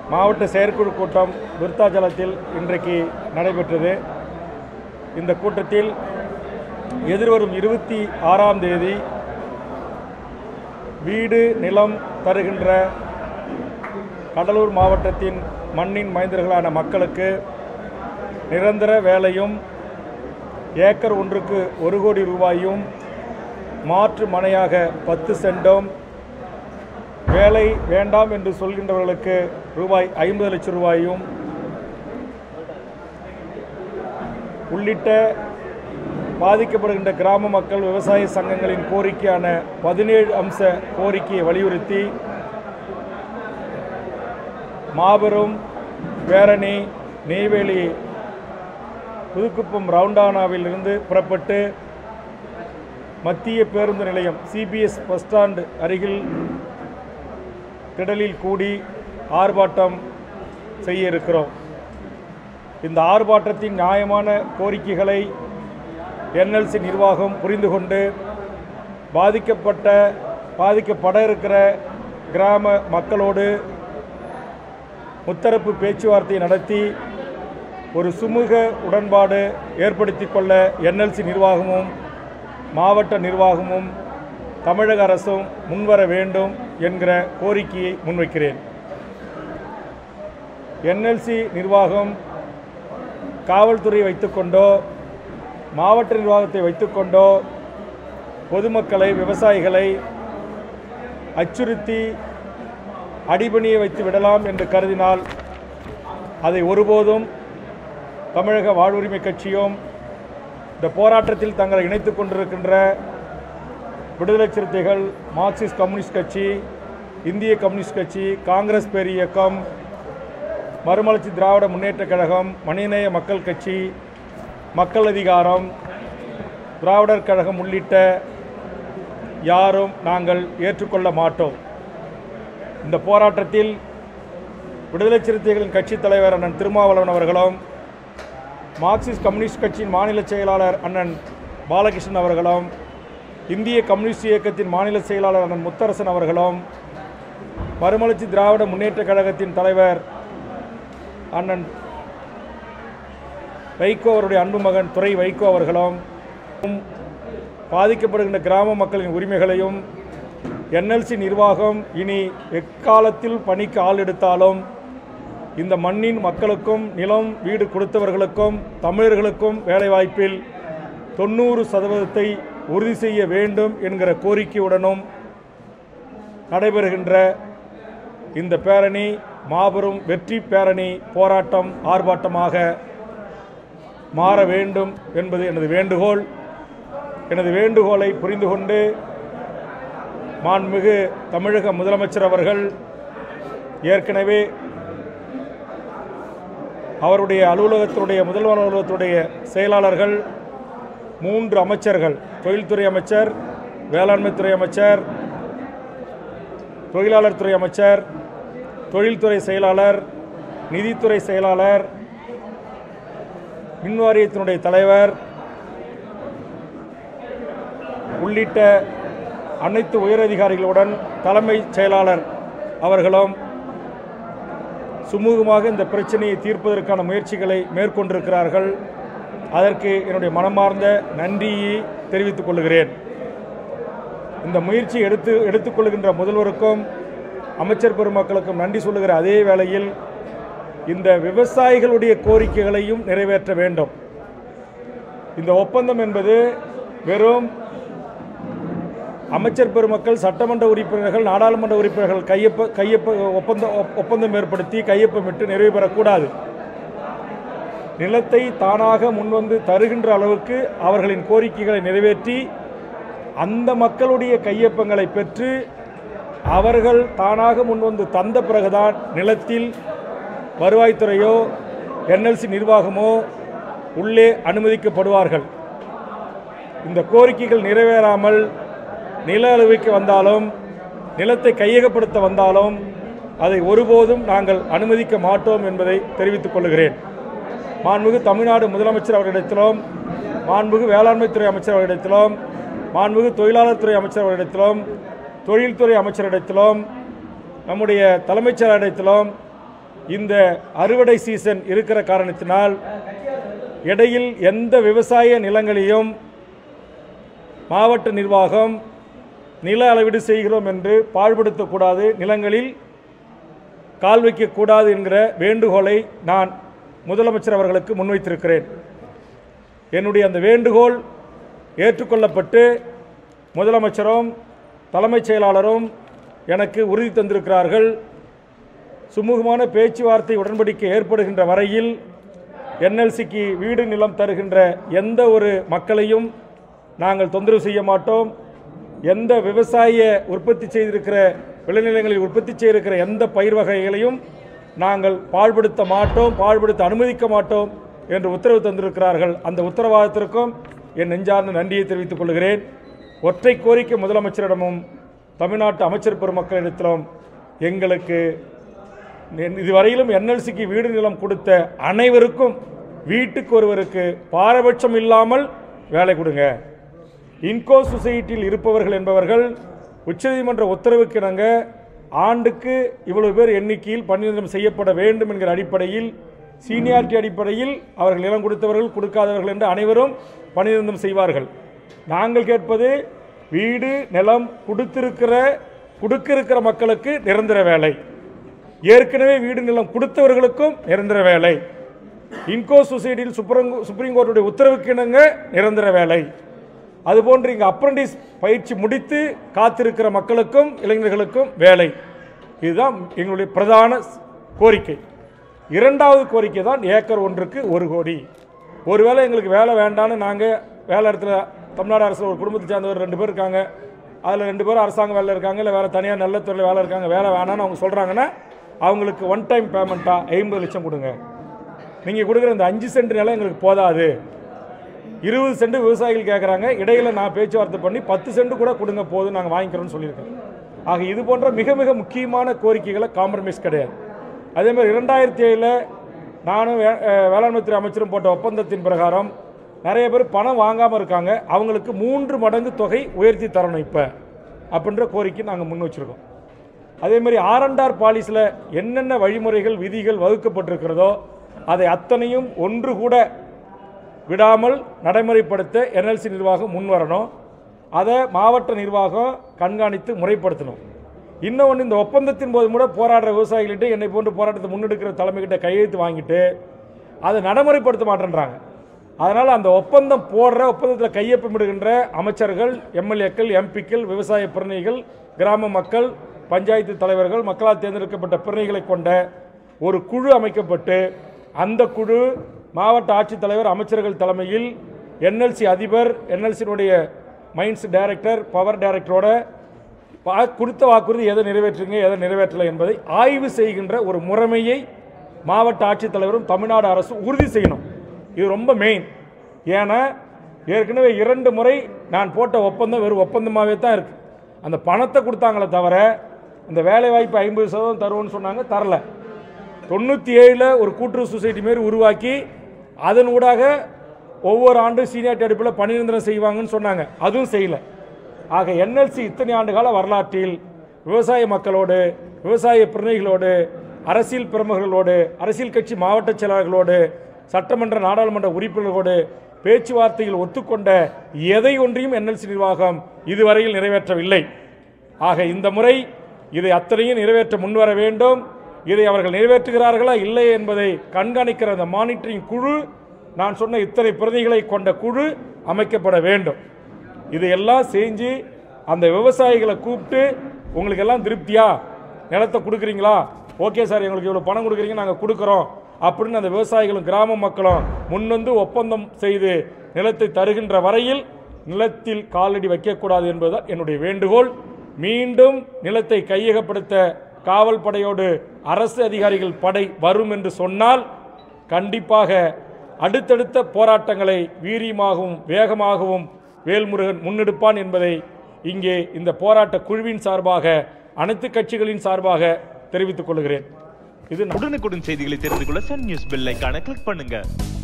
மாவட்ட செயற்குழு கூட்டம் விருத்தாச்சலத்தில் இன்றைக்கு நடைபெற்றது இந்த கூட்டத்தில் எதிர்வரும் இருபத்தி ஆறாம் தேதி வீடு நிலம் தருகின்ற கடலூர் மாவட்டத்தின் மண்ணின் மைந்தர்களான மக்களுக்கு நிரந்தர வேலையும் ஏக்கர் ஒன்றுக்கு ஒரு கோடி ரூபாயும் மாற்று மனையாக பத்து சென்டும் வேலை வேண்டாம் என்று சொல்கின்றவர்களுக்கு ரூபாய் ஐம்பது லட்சம் ரூபாயும் உள்ளிட்ட பாதிக்கப்படுகின்ற கிராம மக்கள் விவசாய சங்கங்களின் கோரிக்கையான பதினேழு அம்ச கோரிக்கையை வலியுறுத்தி மாபெரும் பேரணி நெய்வேலி புதுக்குப்பம் ரவுண்டானாவில் இருந்து புறப்பட்டு மத்திய பேருந்து நிலையம் சிபிஎஸ் பஸ் ஸ்டாண்டு அருகில் திடலில் கூடி ஆர்ப்பாட்டம் செய்ய இருக்கிறோம் இந்த ஆர்ப்பாட்டத்தின் நியாயமான கோரிக்கைகளை என்எல்சி நிர்வாகம் புரிந்து கொண்டு பாதிக்கப்பட்ட பாதிக்கப்பட இருக்கிற கிராம மக்களோடு முத்தரப்பு பேச்சுவார்த்தை நடத்தி ஒரு சுமூக உடன்பாடு ஏற்படுத்தி கொள்ள என்எல்சி நிர்வாகமும் மாவட்ட நிர்வாகமும் தமிழக அரசும் முன்வர வேண்டும் என்கிற கோரிக்கையை முன்வைக்கிறேன் என்எல்சி நிர்வாகம் காவல்துறை வைத்துக்கொண்டோ மாவட்ட நிர்வாகத்தை வைத்துக்கொண்டோ பொதுமக்களை விவசாயிகளை அச்சுறுத்தி அடிபணிய வைத்து விடலாம் என்று கருதினால் அதை ஒருபோதும் தமிழக வாழ்வுரிமை கட்சியும் இந்த போராட்டத்தில் தங்களை இணைத்துக் கொண்டிருக்கின்ற விடுதலை சிறுத்தைகள் மார்க்சிஸ்ட் கம்யூனிஸ்ட் கட்சி இந்திய கம்யூனிஸ்ட் கட்சி காங்கிரஸ் பேரியக்கம் மறுமலர்ச்சி திராவிட முன்னேற்றக் கழகம் மனிதநேய மக்கள் கட்சி மக்கள் அதிகாரம் திராவிடர் கழகம் உள்ளிட்ட யாரும் நாங்கள் ஏற்றுக்கொள்ள மாட்டோம் இந்த போராட்டத்தில் விடுதலை சிறுத்தைகளின் கட்சித் தலைவர் அண்ணன் திருமாவளவன் அவர்களும் மார்க்சிஸ்ட் கம்யூனிஸ்ட் கட்சியின் மாநில செயலாளர் அண்ணன் பாலகிருஷ்ணன் அவர்களும் இந்திய கம்யூனிஸ்ட் இயக்கத்தின் மாநில செயலாளர் அண்ணன் முத்தரசன் அவர்களும் மறுமலர்ச்சி திராவிட முன்னேற்றக் கழகத்தின் தலைவர் அண்ணன் வைகோ அவருடைய அன்பு மகன் துரை வைகோ அவர்களும் பாதிக்கப்படுகின்ற கிராம மக்களின் உரிமைகளையும் என்எல்சி நிர்வாகம் இனி எக்காலத்தில் பணிக்கு ஆள் எடுத்தாலும் இந்த மண்ணின் மக்களுக்கும் நிலம் வீடு கொடுத்தவர்களுக்கும் தமிழர்களுக்கும் வேலைவாய்ப்பில் தொண்ணூறு சதவீதத்தை உறுதி செய்ய வேண்டும் என்கிற கோரிக்கையுடனும் நடைபெறுகின்ற இந்த பேரணி மாபெரும் வெற்றி பேரணி போராட்டம் ஆர்ப்பாட்டமாக மாற வேண்டும் என்பது எனது வேண்டுகோள் எனது வேண்டுகோளை புரிந்து கொண்டு மாண்புமிகு தமிழக முதலமைச்சர் அவர்கள் ஏற்கனவே அவருடைய அலுவலகத்தினுடைய முதல்வர் அலுவலகத்துடைய செயலாளர்கள் மூன்று அமைச்சர்கள் தொழில்துறை அமைச்சர் வேளாண்மைத்துறை அமைச்சர் தொழிலாளர் துறை அமைச்சர் தொழில்துறை செயலாளர் நிதித்துறை செயலாளர் மின்வாரியத்தினுடைய தலைவர் உள்ளிட்ட அனைத்து உயரதிகாரிகளுடன் தலைமைச் செயலாளர் அவர்களும் சுமூகமாக இந்த பிரச்சனையை தீர்ப்பதற்கான முயற்சிகளை மேற்கொண்டிருக்கிறார்கள் அதற்கு என்னுடைய மனமார்ந்த நன்றியை தெரிவித்துக் கொள்கிறேன் இந்த முயற்சி எடுத்து எடுத்துக்கொள்கின்ற முதல்வருக்கும் அமைச்சர் பெருமக்களுக்கும் நன்றி சொல்லுகிற அதே வேளையில் இந்த விவசாயிகளுடைய கோரிக்கைகளையும் நிறைவேற்ற வேண்டும் இந்த ஒப்பந்தம் என்பது வெறும் அமைச்சர் பெருமக்கள் சட்டமன்ற உறுப்பினர்கள் நாடாளுமன்ற உறுப்பினர்கள் கையொப்ப கையொப்ப ஒப்பந்த ஒப்பந்தம் ஏற்படுத்தி கையொப்பமிட்டு நிறைவு பெறக்கூடாது நிலத்தை தானாக முன்வந்து தருகின்ற அளவுக்கு அவர்களின் கோரிக்கைகளை நிறைவேற்றி அந்த மக்களுடைய கையொப்பங்களை பெற்று அவர்கள் தானாக முன்வந்து தந்த பிறகுதான் நிலத்தில் வருவாய்த்துறையோ என்எல்சி நிர்வாகமோ உள்ளே அனுமதிக்கப்படுவார்கள் இந்த கோரிக்கைகள் நிறைவேறாமல் நில அளவுக்கு வந்தாலும் நிலத்தை கையகப்படுத்த வந்தாலும் அதை ஒருபோதும் நாங்கள் அனுமதிக்க மாட்டோம் என்பதை தெரிவித்துக் கொள்கிறேன் மாண்புமிகு தமிழ்நாடு முதலமைச்சர் அவர்களிடத்திலும் மாண்புமிகு வேளாண்மைத்துறை அமைச்சர் அவர்களிடத்திலும் மாண்புமிகு தொழிலாளர் துறை அமைச்சர் அவர்களிடத்திலும் தொழில்துறை அமைச்சரிடத்திலும் நம்முடைய தலைமைச் செயலரிடத்திலும் இந்த அறுவடை சீசன் இருக்கிற காரணத்தினால் இடையில் எந்த விவசாய நிலங்களையும் மாவட்ட நிர்வாகம் நில அளவீடு செய்கிறோம் என்று பாழ்படுத்தக்கூடாது நிலங்களில் கால் வைக்கக்கூடாது என்கிற வேண்டுகோளை நான் முதலமைச்சர் அவர்களுக்கு முன்வைத்திருக்கிறேன் என்னுடைய அந்த வேண்டுகோள் ஏற்றுக்கொள்ளப்பட்டு முதலமைச்சரும் தலைமைச் செயலாளரும் எனக்கு உறுதி தந்திருக்கிறார்கள் சுமூகமான பேச்சுவார்த்தை உடன்படிக்கை ஏற்படுகின்ற வரையில் என்எல்சிக்கு வீடு நிலம் தருகின்ற எந்த ஒரு மக்களையும் நாங்கள் தொந்தரவு செய்ய மாட்டோம் எந்த விவசாய உற்பத்தி செய்திருக்கிற விளைநிலங்களில் உற்பத்தி செய்திருக்கிற எந்த பயிர் வகைகளையும் நாங்கள் பாழ்படுத்த மாட்டோம் பாழ்படுத்த அனுமதிக்க மாட்டோம் என்று உத்தரவு தந்திருக்கிறார்கள் அந்த உத்தரவாதத்திற்கும் என் நெஞ்சார்ந்த நன்றியை தெரிவித்துக் கொள்கிறேன் ஒற்றை கோரிக்கை முதலமைச்சரிடமும் தமிழ்நாட்டு அமைச்சர் பெருமக்களிடத்திலும் எங்களுக்கு இதுவரையிலும் என்எல்சிக்கு வீடு நிலம் கொடுத்த அனைவருக்கும் வீட்டுக்கு ஒருவருக்கு பாரபட்சம் இல்லாமல் வேலை கொடுங்க இன்கோ சொசைட்டியில் இருப்பவர்கள் என்பவர்கள் உச்சநீதிமன்ற உத்தரவுக்கு இணங்க ஆண்டுக்கு இவ்வளவு பேர் எண்ணிக்கையில் பணிநிலம் செய்யப்பட வேண்டும் என்கிற அடிப்படையில் சீனியாரிட்டி அடிப்படையில் அவர்கள் நிலம் கொடுத்தவர்கள் கொடுக்காதவர்கள் என்று அனைவரும் பணிநிலம் செய்வார்கள் நாங்கள் கேட்பது வீடு நிலம் கொடுத்திருக்கிற கொடுக்க இருக்கிற மக்களுக்கு நிரந்தர வேலை ஏற்கனவே வீடு நிலம் கொடுத்தவர்களுக்கும் நிரந்தர வேலை இன்கோ சொசைட்டியில் சுப்ரீம் சுப்ரீம் கோர்ட்டுடைய உத்தரவுக்கு இணங்க நிரந்தர வேலை அதுபோன்று இங்கே அப்ரண்டிஸ் பயிற்சி முடித்து காத்திருக்கிற மக்களுக்கும் இளைஞர்களுக்கும் வேலை இதுதான் எங்களுடைய பிரதான கோரிக்கை இரண்டாவது கோரிக்கை தான் ஏக்கர் ஒன்றுக்கு ஒரு கோடி ஒருவேளை எங்களுக்கு வேலை வேண்டான்னு நாங்கள் வேலை இடத்துல தமிழ்நாடு அரசு ஒரு குடும்பத்தை சேர்ந்தவர் ரெண்டு பேர் இருக்காங்க அதில் ரெண்டு பேரும் அரசாங்க வேலை இருக்காங்க இல்லை வேறு தனியாக நல்ல துறையில் வேலை இருக்காங்க வேலை வேணான்னு அவங்க சொல்கிறாங்கன்னா அவங்களுக்கு ஒன் டைம் பேமெண்ட்டாக ஐம்பது லட்சம் கொடுங்க நீங்கள் கொடுக்குற இந்த அஞ்சு சென்ட் நிலம் எங்களுக்கு போதாது இருபது சென்ட் விவசாயிகள் கேட்குறாங்க இடையில நான் பேச்சுவார்த்தை பண்ணி பத்து சென்ட் கூட கொடுங்க போதும் நாங்கள் வாங்கிக்கிறோம்னு சொல்லியிருக்கோம் ஆக இது போன்ற மிக மிக முக்கியமான கோரிக்கைகளை காம்ப்ரமைஸ் கிடையாது அதே மாதிரி இரண்டாயிரத்தி ஏழில் நானும் வே- அஹ் வேளாண்மை துறை அமைச்சரும் போட்ட ஒப்பந்தத்தின் பிரகாரம் நிறைய பேர் பணம் வாங்காமல் இருக்காங்க அவங்களுக்கு மூன்று மடங்கு தொகை உயர்த்தி தரணும் இப்போ அப்படின்ற கோரிக்கை நாங்கள் முன் வச்சிருக்கோம் அதே மாதிரி ஆர்என்ஆர் பாலிசியில் என்னென்ன வழிமுறைகள் விதிகள் வகுக்கப்பட்டிருக்கிறதோ அதை அத்தனையும் ஒன்று கூட விடாமல் நடைமுறைப்படுத்த என்எல்சி நிர்வாகம் முன் வரணும் அதை மாவட்ட நிர்வாகம் கண்காணித்து முறைப்படுத்தணும் இன்னொன்று இந்த ஒப்பந்தத்தின் போது கூட போராடுற விவசாயிகள்கிட்ட என்னை போன்று போராட்டத்தை முன்னெடுக்கிற தலைமைகிட்ட கையெழுத்து வாங்கிட்டு அதை நடைமுறைப்படுத்த மாட்டேன்றாங்க அதனால் அந்த ஒப்பந்தம் போடுற ஒப்பந்தத்தில் கையொப்பமிடுகின்ற அமைச்சர்கள் எம்எல்ஏக்கள் எம்பிக்கள் விவசாய பிரதிநிதிகள் கிராம மக்கள் பஞ்சாயத்து தலைவர்கள் மக்களால் தேர்ந்தெடுக்கப்பட்ட பிரதிநிதிகளை கொண்ட ஒரு குழு அமைக்கப்பட்டு அந்த குழு மாவட்ட ஆட்சித்தலைவர் அமைச்சர்கள் தலைமையில் என்எல்சி அதிபர் என்எல்சியினுடைய மைன்ஸ் டைரக்டர் பவர் டைரக்டரோட வா- கொடுத்த வாக்குறுதி எதை நிறைவேற்றுங்க எதை நிறைவேற்றலை என்பதை ஆய்வு செய்கின்ற ஒரு முறைமையை மாவட்ட ஆட்சித்தலைவரும் தமிழ்நாடு அரசு உறுதி செய்யணும் இது ரொம்ப மெயின் ஏன்னா ஏற்கனவே இரண்டு முறை நான் போட்ட ஒப்பந்தம் வெறும் ஒப்பந்தமாகவே தான் இருக்கு அந்த பணத்தை கொடுத்தாங்களே தவிர அந்த வேலை வாய்ப்பு ஐம்பது சதவீதம் தருவோம்னு சொன்னாங்க தரல தொண்ணூற்றி ஏழில் ஒரு கூட்டுறவு சொசைட்டி மாரி உருவாக்கி அதன் ஊடாக ஒவ்வொரு ஆண்டும் சீனியாரிட்டி அடிப்பில் பணி நிரந்தரம் செய்வாங்கன்னு சொன்னாங்க அதுவும் செய்யலை ஆக என்எல்சி இத்தனை ஆண்டு கால வரலாற்றில் விவசாய மக்களோடு விவசாய பிரதிநிதிகளோடு அரசியல் பிரமுகர்களோடு அரசியல் கட்சி மாவட்ட செயலாளர்களோடு சட்டமன்ற நாடாளுமன்ற உறுப்பினர்களோடு பேச்சுவார்த்தையில் ஒத்துக்கொண்ட எதை ஒன்றையும் என்எல்சி நிர்வாகம் இதுவரையில் நிறைவேற்றவில்லை ஆக இந்த முறை இதை அத்தனையும் நிறைவேற்ற முன்வர வேண்டும் இதை அவர்கள் நிறைவேற்றுகிறார்களா இல்லை என்பதை கண்காணிக்கிற அந்த மானிட்டரிங் குழு நான் சொன்ன இத்தனை பிரதிகளை கொண்ட குழு அமைக்கப்பட வேண்டும் இதையெல்லாம் செஞ்சு அந்த விவசாயிகளை கூப்பிட்டு உங்களுக்கு எல்லாம் திருப்தியா நிலத்தை கொடுக்குறீங்களா ஓகே சார் எங்களுக்கு இவ்வளோ பணம் கொடுக்குறீங்க நாங்கள் கொடுக்குறோம் அப்படின்னு அந்த விவசாயிகளும் கிராம மக்களும் முன்வந்து ஒப்பந்தம் செய்து நிலத்தை தருகின்ற வரையில் நிலத்தில் காலடி வைக்கக்கூடாது என்பதுதான் என்னுடைய வேண்டுகோள் மீண்டும் நிலத்தை கையகப்படுத்த காவல் படையோடு அரசு அதிகாரிகள் படை வரும் என்று சொன்னால் கண்டிப்பாக அடுத்தடுத்த போராட்டங்களை வீரியமாகவும் வேகமாகவும் வேல்முருகன் முன்னெடுப்பான் என்பதை இங்கே இந்த போராட்ட குழுவின் சார்பாக அனைத்து கட்சிகளின் சார்பாக தெரிவித்துக் கொள்கிறேன் இது உடனுக்குடன் செய்திகளை தெரிந்து கொள்ள சன் நியூஸ் பெல் ஐகானை கிளிக் பண்ணுங்க